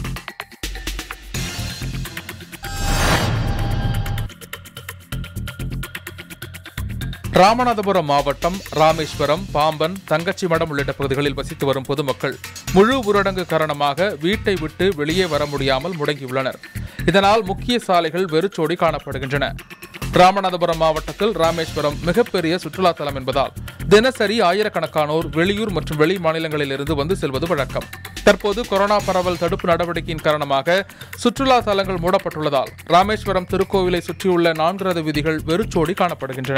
ராமநாதபுரம் மாவட்டம் ராமேஸ்வரம் பாம்பன் தங்கச்சிமடம் உள்ளிட்ட பகுதிகளில் வசித்து வரும் பொதுமக்கள் முழு ஊரடங்கு காரணமாக வீட்டை விட்டு வெளியே வர முடியாமல் முடங்கியுள்ளனர் இதனால் முக்கிய சாலைகள் வெறிச்சோடி காணப்படுகின்றன ராமநாதபுரம் மாவட்டத்தில் ராமேஸ்வரம் மிகப்பெரிய சுற்றுலா தலம் என்பதால் தினசரி ஆயிரக்கணக்கானோர் வெளியூர் மற்றும் வெளி மாநிலங்களிலிருந்து வந்து செல்வது வழக்கம் தற்போது கொரோனா பரவல் தடுப்பு நடவடிக்கையின் காரணமாக சுற்றுலா தலங்கள் மூடப்பட்டுள்ளதால் ராமேஸ்வரம் திருக்கோவிலை சுற்றியுள்ள நான்கு ரத வீதிகள் வெறிச்சோடி காணப்படுகின்றன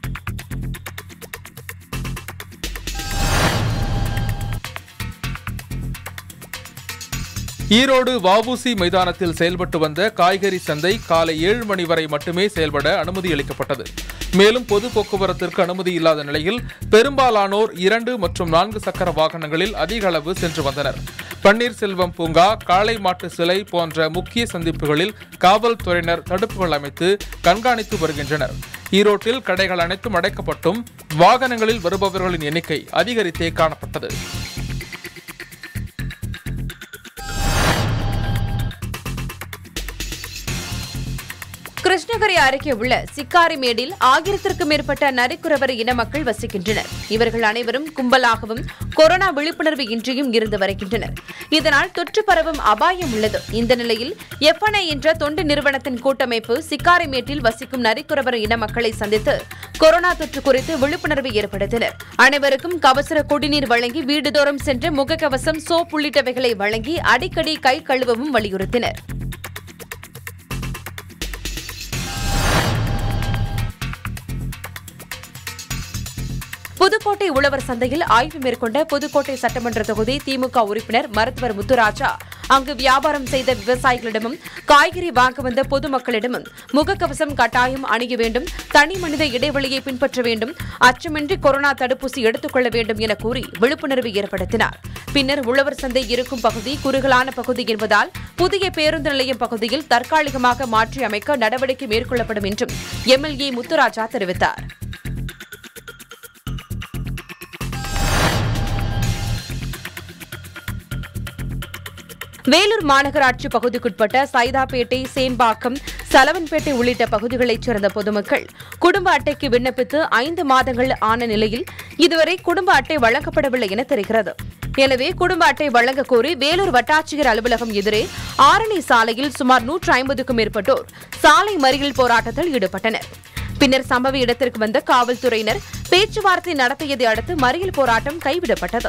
ஈரோடு வஉசி மைதானத்தில் செயல்பட்டு வந்த காய்கறி சந்தை காலை ஏழு மணி வரை மட்டுமே செயல்பட அனுமதி அளிக்கப்பட்டது மேலும் பொது போக்குவரத்திற்கு அனுமதி இல்லாத நிலையில் பெரும்பாலானோர் இரண்டு மற்றும் நான்கு சக்கர வாகனங்களில் அதிக அளவு சென்று வந்தனர் பன்னீர்செல்வம் பூங்கா காளை மாட்டு சிலை போன்ற முக்கிய சந்திப்புகளில் காவல்துறையினர் தடுப்புகள் அமைத்து கண்காணித்து வருகின்றனர் ஈரோட்டில் கடைகள் அனைத்தும் அடைக்கப்பட்டும் வாகனங்களில் வருபவர்களின் எண்ணிக்கை அதிகரித்தே காணப்பட்டது கிருஷ்ணகிரி அருகே உள்ள சிக்காரிமேடில் ஆயிரத்திற்கும் மேற்பட்ட நரிக்குறவர் இன மக்கள் வசிக்கின்றனர் இவர்கள் அனைவரும் கும்பலாகவும் கொரோனா விழிப்புணர்வு இன்றியும் இருந்து வருகின்றனர் இதனால் தொற்று பரவும் அபாயம் உள்ளது இந்த நிலையில் எஃப்என்ஐ என்ற தொண்டு நிறுவனத்தின் கூட்டமைப்பு சிக்காரிமேட்டில் வசிக்கும் நரிக்குறவர் இன மக்களை சந்தித்து கொரோனா தொற்று குறித்து விழிப்புணர்வு ஏற்படுத்தினர் அனைவருக்கும் கவசர குடிநீர் வழங்கி வீடுதோறும் சென்று முகக்கவசம் சோப் உள்ளிட்டவைகளை வழங்கி அடிக்கடி கை கழுவவும் வலியுறுத்தினர் புதுக்கோட்டை உழவர் சந்தையில் ஆய்வு மேற்கொண்ட புதுக்கோட்டை சட்டமன்ற தொகுதி திமுக உறுப்பினர் மருத்துவர் முத்துராஜா அங்கு வியாபாரம் செய்த விவசாயிகளிடமும் காய்கறி வாங்க வந்த பொதுமக்களிடமும் முகக்கவசம் கட்டாயம் அணிய வேண்டும் தனி மனித இடைவெளியை பின்பற்ற வேண்டும் அச்சமின்றி கொரோனா தடுப்பூசி எடுத்துக் கொள்ள வேண்டும் என கூறி விழிப்புணர்வு ஏற்படுத்தினார் பின்னர் உழவர் சந்தை இருக்கும் பகுதி குறுகலான பகுதி என்பதால் புதிய பேருந்து நிலையம் பகுதியில் தற்காலிகமாக மாற்றி அமைக்க நடவடிக்கை மேற்கொள்ளப்படும் என்றும் எம்எல்ஏ முத்துராஜா தெரிவித்தார் வேலூர் மாநகராட்சி பகுதிக்குட்பட்ட சைதாப்பேட்டை சேன்பாக்கம் சலவன்பேட்டை உள்ளிட்ட பகுதிகளைச் சேர்ந்த பொதுமக்கள் குடும்ப அட்டைக்கு விண்ணப்பித்து ஐந்து மாதங்கள் ஆன நிலையில் இதுவரை குடும்ப அட்டை வழங்கப்படவில்லை என தெரிகிறது எனவே குடும்ப அட்டை வழங்க கோரி வேலூர் வட்டாட்சியர் அலுவலகம் எதிரே ஆரணி சாலையில் சுமார் நூற்று ஐம்பதுக்கும் மேற்பட்டோர் சாலை மறியல் போராட்டத்தில் ஈடுபட்டனர் பின்னர் சம்பவ இடத்திற்கு வந்த காவல்துறையினர் பேச்சுவார்த்தை நடத்தியதை அடுத்து மறியல் போராட்டம் கைவிடப்பட்டது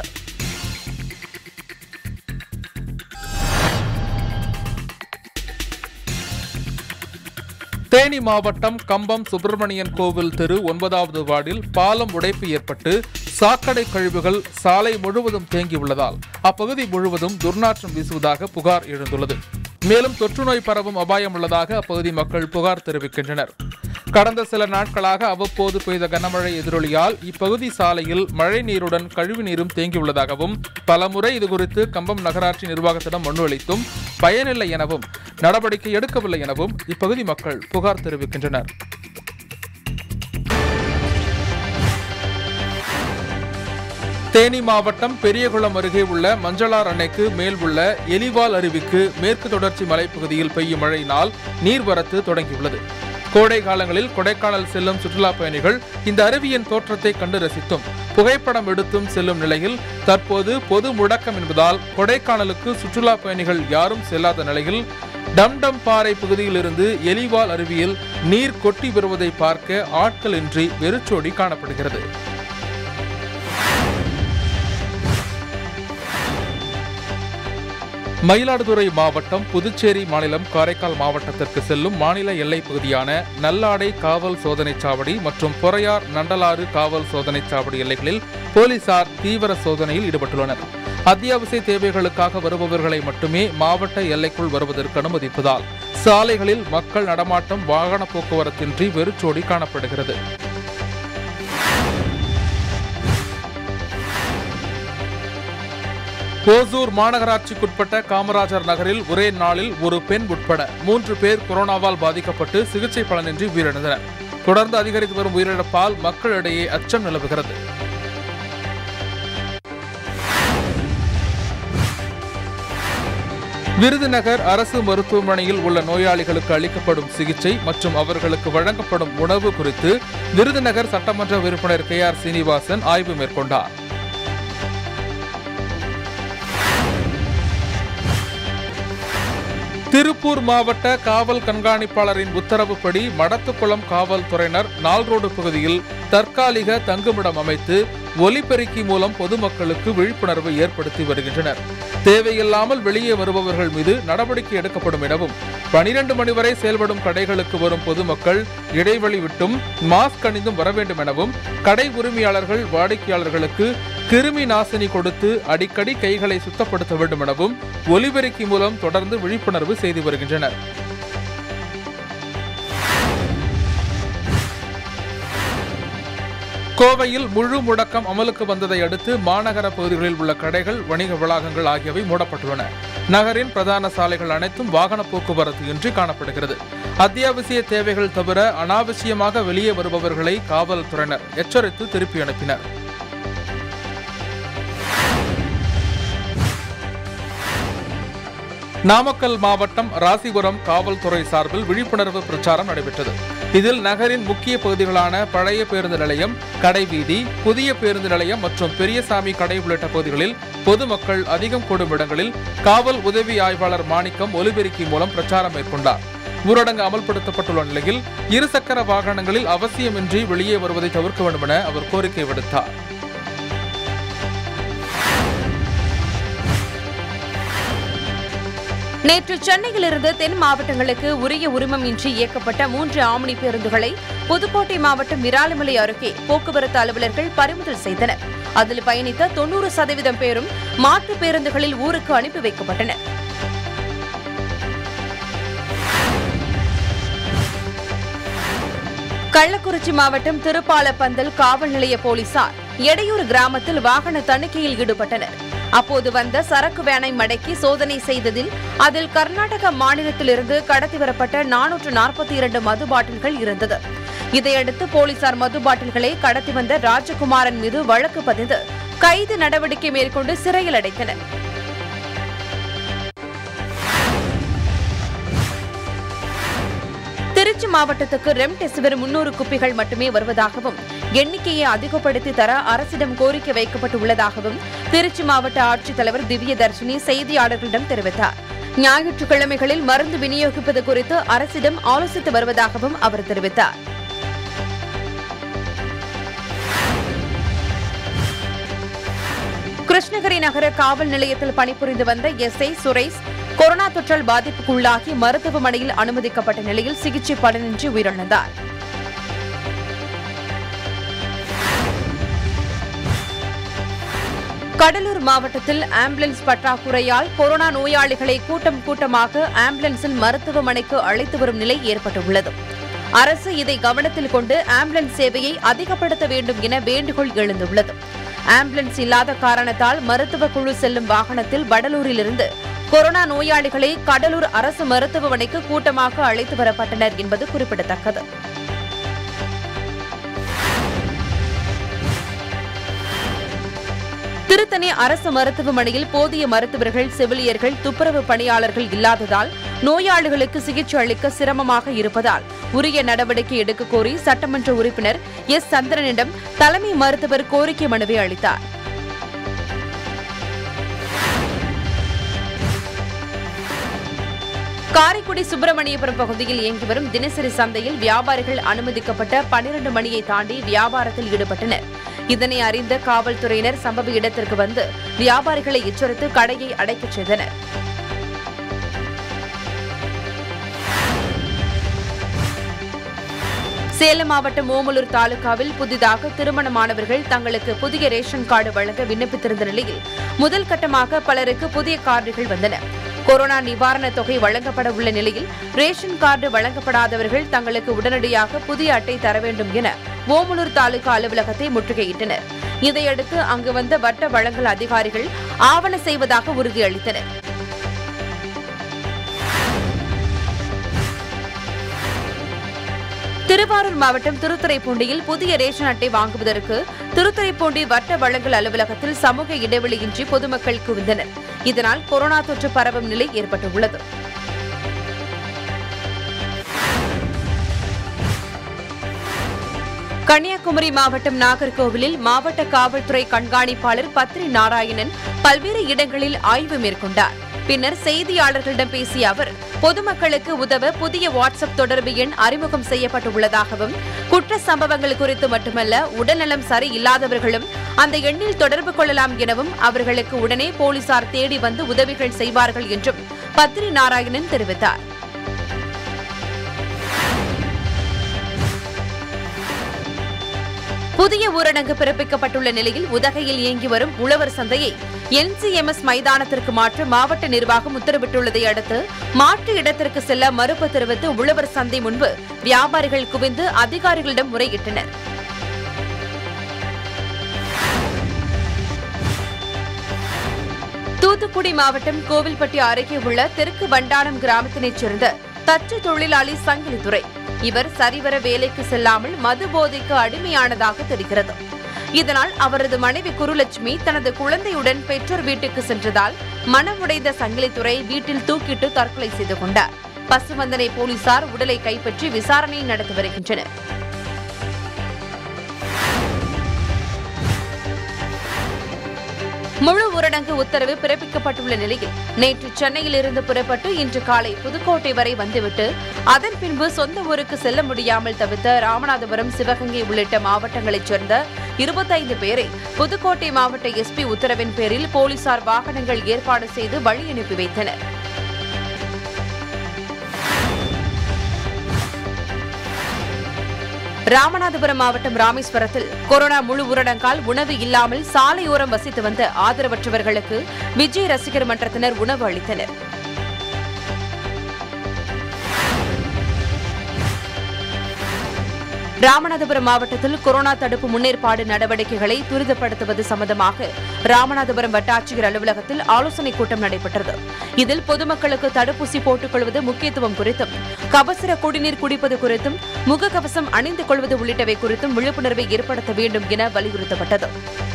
தேனி மாவட்டம் கம்பம் சுப்பிரமணியன் கோவில் தெரு ஒன்பதாவது வார்டில் பாலம் உடைப்பு ஏற்பட்டு சாக்கடை கழிவுகள் சாலை முழுவதும் தேங்கியுள்ளதால் அப்பகுதி முழுவதும் துர்நாற்றம் வீசுவதாக புகார் எழுந்துள்ளது மேலும் தொற்றுநோய் பரவும் அபாயம் உள்ளதாக அப்பகுதி மக்கள் புகார் தெரிவிக்கின்றனர் கடந்த சில நாட்களாக அவ்வப்போது பெய்த கனமழை எதிரொலியால் இப்பகுதி சாலையில் மழை நீருடன் கழிவு நீரும் தேங்கியுள்ளதாகவும் பலமுறை இதுகுறித்து கம்பம் நகராட்சி நிர்வாகத்திடம் மனு அளித்தும் பயனில்லை எனவும் நடவடிக்கை எடுக்கவில்லை எனவும் இப்பகுதி மக்கள் புகார் தெரிவிக்கின்றனர் தேனி மாவட்டம் பெரியகுளம் அருகே உள்ள மஞ்சளார் அணைக்கு மேல் உள்ள எலிவால் அருவிக்கு மேற்கு தொடர்ச்சி மலைப்பகுதியில் பெய்யும் மழையினால் நீர்வரத்து தொடங்கியுள்ளது கோடை காலங்களில் கொடைக்கானல் செல்லும் சுற்றுலா பயணிகள் இந்த அருவியின் தோற்றத்தை கண்டு ரசித்தும் புகைப்படம் எடுத்தும் செல்லும் நிலையில் தற்போது பொது முடக்கம் என்பதால் கொடைக்கானலுக்கு சுற்றுலா பயணிகள் யாரும் செல்லாத நிலையில் டம்டம் பாறை பகுதியிலிருந்து எலிவால் அருவியில் நீர் கொட்டி வருவதை பார்க்க ஆட்கள் இன்றி வெறிச்சோடி காணப்படுகிறது மயிலாடுதுறை மாவட்டம் புதுச்சேரி மாநிலம் காரைக்கால் மாவட்டத்திற்கு செல்லும் மாநில எல்லைப் பகுதியான நல்லாடை காவல் சோதனைச் சாவடி மற்றும் பொறையார் நண்டலாறு காவல் சோதனைச் சாவடி எல்லைகளில் போலீசார் தீவிர சோதனையில் ஈடுபட்டுள்ளனர் அத்தியாவசிய தேவைகளுக்காக வருபவர்களை மட்டுமே மாவட்ட எல்லைக்குள் வருவதற்கு அனுமதிப்பதால் சாலைகளில் மக்கள் நடமாட்டம் வாகன போக்குவரத்தின்றி வெறிச்சோடி காணப்படுகிறது ஓசூர் மாநகராட்சிக்குட்பட்ட காமராஜர் நகரில் ஒரே நாளில் ஒரு பெண் உட்பட மூன்று பேர் கொரோனாவால் பாதிக்கப்பட்டு சிகிச்சை பலனின்றி உயிரிழந்தனர் தொடர்ந்து அதிகரித்து வரும் உயிரிழப்பால் மக்களிடையே அச்சம் நிலவுகிறது விருதுநகர் அரசு மருத்துவமனையில் உள்ள நோயாளிகளுக்கு அளிக்கப்படும் சிகிச்சை மற்றும் அவர்களுக்கு வழங்கப்படும் உணவு குறித்து விருதுநகர் சட்டமன்ற உறுப்பினர் கே ஆர் சீனிவாசன் ஆய்வு மேற்கொண்டார் திருப்பூர் மாவட்ட காவல் கண்காணிப்பாளரின் உத்தரவுப்படி மடத்துக்குளம் காவல்துறையினர் நால்ரோடு பகுதியில் தற்காலிக தங்குமிடம் அமைத்து ஒலிபெருக்கி மூலம் பொதுமக்களுக்கு விழிப்புணர்வு ஏற்படுத்தி வருகின்றனர் தேவையில்லாமல் வெளியே வருபவர்கள் மீது நடவடிக்கை எடுக்கப்படும் எனவும் பனிரெண்டு மணி வரை செயல்படும் கடைகளுக்கு வரும் பொதுமக்கள் இடைவெளி விட்டும் மாஸ்க் அணிந்தும் வர வேண்டும் எனவும் கடை உரிமையாளர்கள் வாடிக்கையாளர்களுக்கு கிருமி நாசினி கொடுத்து அடிக்கடி கைகளை சுத்தப்படுத்த வேண்டும் எனவும் ஒலிபெருக்கி மூலம் தொடர்ந்து விழிப்புணர்வு செய்து வருகின்றனர் கோவையில் முழு முடக்கம் அமலுக்கு வந்ததை அடுத்து மாநகர பகுதிகளில் உள்ள கடைகள் வணிக வளாகங்கள் ஆகியவை மூடப்பட்டுள்ளன நகரின் பிரதான சாலைகள் அனைத்தும் வாகன போக்குவரத்து இன்றி காணப்படுகிறது அத்தியாவசிய தேவைகள் தவிர அனாவசியமாக வெளியே வருபவர்களை காவல்துறையினர் எச்சரித்து திருப்பி அனுப்பினர் நாமக்கல் மாவட்டம் ராசிபுரம் காவல்துறை சார்பில் விழிப்புணர்வு பிரச்சாரம் நடைபெற்றது இதில் நகரின் முக்கிய பகுதிகளான பழைய பேருந்து நிலையம் கடைவீதி புதிய பேருந்து நிலையம் மற்றும் பெரியசாமி கடை உள்ளிட்ட பகுதிகளில் பொதுமக்கள் அதிகம் கூடும் இடங்களில் காவல் உதவி ஆய்வாளர் மாணிக்கம் ஒலிபெருக்கி மூலம் பிரச்சாரம் மேற்கொண்டார் ஊரடங்கு அமல்படுத்தப்பட்டுள்ள நிலையில் இருசக்கர வாகனங்களில் அவசியமின்றி வெளியே வருவதை தவிர்க்க வேண்டும் என அவர் கோரிக்கை விடுத்தார் நேற்று சென்னையிலிருந்து தென் மாவட்டங்களுக்கு உரிய உரிமம் இன்றி இயக்கப்பட்ட மூன்று ஆம்னி பேருந்துகளை புதுக்கோட்டை மாவட்டம் விராலிமலை அருகே போக்குவரத்து அலுவலர்கள் பறிமுதல் செய்தனர் அதில் பயணித்த தொன்னூறு சதவீதம் பேரும் மாற்று பேருந்துகளில் ஊருக்கு அனுப்பி வைக்கப்பட்டனர் கள்ளக்குறிச்சி மாவட்டம் திருப்பாலப்பந்தல் காவல் நிலைய போலீசார் எடையூர் கிராமத்தில் வாகன தணிக்கையில் ஈடுபட்டனர் அப்போது வந்த சரக்கு வேனை மடக்கி சோதனை செய்ததில் அதில் கர்நாடக மாநிலத்திலிருந்து கடத்தி வரப்பட்ட நானூற்று நாற்பத்தி இரண்டு மது பாட்டில்கள் இருந்தது இதையடுத்து போலீசார் மது பாட்டில்களை கடத்தி வந்த ராஜகுமாரன் மீது வழக்கு பதிந்து கைது நடவடிக்கை மேற்கொண்டு சிறையில் அடைத்தனர் திருச்சி மாவட்டத்துக்கு ரெம்டெசிவிர் முன்னூறு குப்பிகள் மட்டுமே வருவதாகவும் எண்ணிக்கையை அதிகப்படுத்தி தர அரசிடம் கோரிக்கை வைக்கப்பட்டுள்ளதாகவும் திருச்சி மாவட்ட ஆட்சித்தலைவர் திவ்யதர்ஷினி செய்தியாளர்களிடம் தெரிவித்தார் ஞாயிற்றுக்கிழமைகளில் மருந்து விநியோகிப்பது குறித்து அரசிடம் ஆலோசித்து வருவதாகவும் அவர் தெரிவித்தார் கிருஷ்ணகிரி நகர காவல் நிலையத்தில் பணிபுரிந்து வந்த எஸ் ஐ சுரேஷ் கொரோனா தொற்றால் பாதிப்புக்குள்ளாகி மருத்துவமனையில் அனுமதிக்கப்பட்ட நிலையில் சிகிச்சை பலனின்றி உயிரிழந்தார் கடலூர் மாவட்டத்தில் ஆம்புலன்ஸ் பற்றாக்குறையால் கொரோனா நோயாளிகளை கூட்டம் கூட்டமாக ஆம்புலன்ஸில் மருத்துவமனைக்கு அழைத்து வரும் நிலை ஏற்பட்டுள்ளது அரசு இதை கவனத்தில் கொண்டு ஆம்புலன்ஸ் சேவையை அதிகப்படுத்த வேண்டும் என வேண்டுகோள் எழுந்துள்ளது ஆம்புலன்ஸ் இல்லாத காரணத்தால் மருத்துவ குழு செல்லும் வாகனத்தில் வடலூரிலிருந்து கொரோனா நோயாளிகளை கடலூர் அரசு மருத்துவமனைக்கு கூட்டமாக அழைத்து வரப்பட்டனர் என்பது குறிப்பிடத்தக்கது திருத்தணி அரசு மருத்துவமனையில் போதிய மருத்துவர்கள் செவிலியர்கள் துப்புரவு பணியாளர்கள் இல்லாததால் நோயாளிகளுக்கு சிகிச்சை அளிக்க சிரமமாக இருப்பதால் உரிய நடவடிக்கை எடுக்க கோரி சட்டமன்ற உறுப்பினர் எஸ் சந்திரனிடம் தலைமை மருத்துவர் கோரிக்கை மனுவை அளித்தார் காரைக்குடி சுப்பிரமணியபுரம் பகுதியில் இயங்கி வரும் தினசரி சந்தையில் வியாபாரிகள் அனுமதிக்கப்பட்ட பனிரண்டு மணியை தாண்டி வியாபாரத்தில் ஈடுபட்டனர் இதனை அறிந்த காவல்துறையினர் சம்பவ இடத்திற்கு வந்து வியாபாரிகளை எச்சரித்து கடையை அடைக்கச் செய்தனர் சேலம் மாவட்டம் ஓமலூர் தாலுகாவில் புதிதாக திருமணமானவர்கள் தங்களுக்கு புதிய ரேஷன் கார்டு வழங்க விண்ணப்பித்திருந்த நிலையில் முதல் கட்டமாக பலருக்கு புதிய கார்டுகள் வந்தன கொரோனா நிவாரணத் தொகை வழங்கப்பட உள்ள நிலையில் ரேஷன் கார்டு வழங்கப்படாதவர்கள் தங்களுக்கு உடனடியாக புதிய அட்டை தர வேண்டும் என ஓமலூர் தாலுகா அலுவலகத்தை முற்றுகையிட்டனர் இதையடுத்து அங்கு வந்த வட்ட வழங்கல் அதிகாரிகள் ஆவண செய்வதாக உறுதியளித்தனர் திருவாரூர் மாவட்டம் திருத்துறைப்பூண்டியில் புதிய ரேஷன் அட்டை வாங்குவதற்கு திருத்துறைப்பூண்டி வட்ட வழங்கல் அலுவலகத்தில் சமூக இடைவெளியின்றி பொதுமக்கள் குவிந்தனர் இதனால் கொரோனா தொற்று பரவும் நிலை ஏற்பட்டுள்ளது கன்னியாகுமரி மாவட்டம் நாகர்கோவிலில் மாவட்ட காவல்துறை கண்காணிப்பாளர் பத்ரி நாராயணன் பல்வேறு இடங்களில் ஆய்வு மேற்கொண்டார் பின்னர் செய்தியாளர்களிடம் பேசிய அவர் பொதுமக்களுக்கு உதவ புதிய வாட்ஸ்அப் தொடர்பு எண் அறிமுகம் செய்யப்பட்டுள்ளதாகவும் குற்ற சம்பவங்கள் குறித்து மட்டுமல்ல உடல்நலம் சரியில்லாதவர்களும் அந்த எண்ணில் தொடர்பு கொள்ளலாம் எனவும் அவர்களுக்கு உடனே போலீசார் தேடி வந்து உதவிகள் செய்வார்கள் என்றும் பத்ரி நாராயணன் தெரிவித்தார் புதிய ஊரடங்கு பிறப்பிக்கப்பட்டுள்ள நிலையில் உதகையில் இயங்கி வரும் உழவர் சந்தையை என்சிஎம்எஸ் மைதானத்திற்கு மாற்ற மாவட்ட நிர்வாகம் உத்தரவிட்டுள்ளதை அடுத்து மாற்று இடத்திற்கு செல்ல மறுப்பு தெரிவித்து உழவர் சந்தை முன்பு வியாபாரிகள் குவிந்து அதிகாரிகளிடம் முறையிட்டனர் தூத்துக்குடி மாவட்டம் கோவில்பட்டி அருகே உள்ள தெற்கு வண்டானம் கிராமத்தினைச் சேர்ந்த தச்சு தொழிலாளி சங்கிலித்துறை இவர் சரிவர வேலைக்கு செல்லாமல் மது போதைக்கு அடிமையானதாக தெரிகிறது இதனால் அவரது மனைவி குருலட்சுமி தனது குழந்தையுடன் பெற்றோர் வீட்டுக்கு சென்றதால் மனமுடைந்த சங்கிலித்துறை வீட்டில் தூக்கிட்டு தற்கொலை செய்து கொண்டார் பசுவந்தனை போலீசார் உடலை கைப்பற்றி விசாரணை நடத்தி வருகின்றனர் முழு ஊரடங்கு உத்தரவு பிறப்பிக்கப்பட்டுள்ள நிலையில் நேற்று சென்னையில் இருந்து புறப்பட்டு இன்று காலை புதுக்கோட்டை வரை வந்துவிட்டு அதன் பின்பு சொந்த ஊருக்கு செல்ல முடியாமல் தவித்த ராமநாதபுரம் சிவகங்கை உள்ளிட்ட மாவட்டங்களைச் சேர்ந்த இருபத்தைந்து பேரை புதுக்கோட்டை மாவட்ட எஸ்பி உத்தரவின் பேரில் போலீசார் வாகனங்கள் ஏற்பாடு செய்து வழி அனுப்பி வைத்தனர் ராமநாதபுரம் மாவட்டம் ராமேஸ்வரத்தில் கொரோனா முழு ஊரடங்கால் உணவு இல்லாமல் சாலையோரம் வசித்து வந்த ஆதரவற்றவர்களுக்கு விஜய் ரசிகர் மன்றத்தினர் உணவு அளித்தனர் ராமநாதபுரம் மாவட்டத்தில் கொரோனா தடுப்பு முன்னேற்பாடு நடவடிக்கைகளை துரிதப்படுத்துவது சம்பந்தமாக ராமநாதபுரம் வட்டாட்சியர் அலுவலகத்தில் ஆலோசனைக் கூட்டம் நடைபெற்றது இதில் பொதுமக்களுக்கு தடுப்பூசி போட்டுக் கொள்வது முக்கியத்துவம் குறித்தும் கபசுர குடிநீர் குடிப்பது குறித்தும் முகக்கவசம் அணிந்து கொள்வது உள்ளிட்டவை குறித்தும் விழிப்புணர்வை ஏற்படுத்த வேண்டும் என வலியுறுத்தப்பட்டது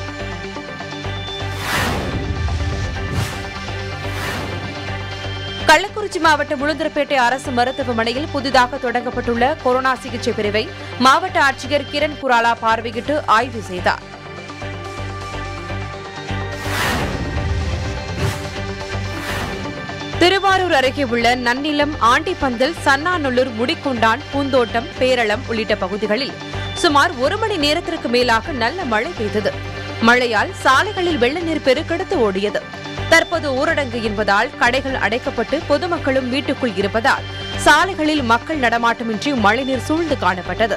கள்ளக்குறிச்சி மாவட்டம் உளுந்தூர்பேட்டை அரசு மருத்துவமனையில் புதிதாக தொடங்கப்பட்டுள்ள கொரோனா சிகிச்சை பிரிவை மாவட்ட ஆட்சியர் கிரண் குராலா பார்வையிட்டு ஆய்வு செய்தார் திருவாரூர் அருகே உள்ள நன்னிலம் ஆண்டிப்பந்தல் சன்னாநல்லூர் முடிக்கொண்டான் பூந்தோட்டம் பேரளம் உள்ளிட்ட பகுதிகளில் சுமார் ஒரு மணி நேரத்திற்கு மேலாக நல்ல மழை பெய்தது மழையால் சாலைகளில் வெள்ள நீர் பெருக்கெடுத்து ஓடியது தற்போது ஊரடங்கு என்பதால் கடைகள் அடைக்கப்பட்டு பொதுமக்களும் வீட்டுக்குள் இருப்பதால் சாலைகளில் மக்கள் நடமாட்டமின்றி மழைநீர் சூழ்ந்து காணப்பட்டது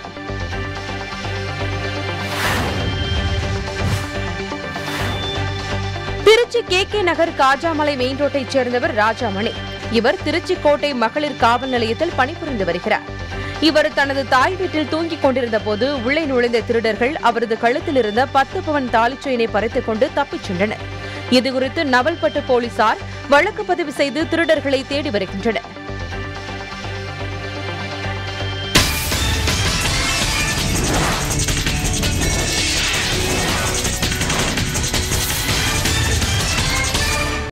Trichy K K Nagar Khajamalai main ரோட்டைச் சேர்ந்தவர் ராஜாமணி இவர் திருச்சி கோட்டை மகளிர் காவல் நிலையத்தில் பணிபுரிந்து வருகிறார் இவர் தனது தாய் வீட்டில் தூங்கிக் கொண்டிருந்த போது உள்ளே நுழைந்த திருடர்கள் அவரது கழுத்தில் இருந்த பத்து பவன் தாலிச் செயினை பறித்துக் கொண்டு தப்பிச் சென்றனர் இதுகுறித்து நவல்பட்டு போலீசார் வழக்கு பதிவு செய்து திருடர்களை தேடி வருகின்றனர்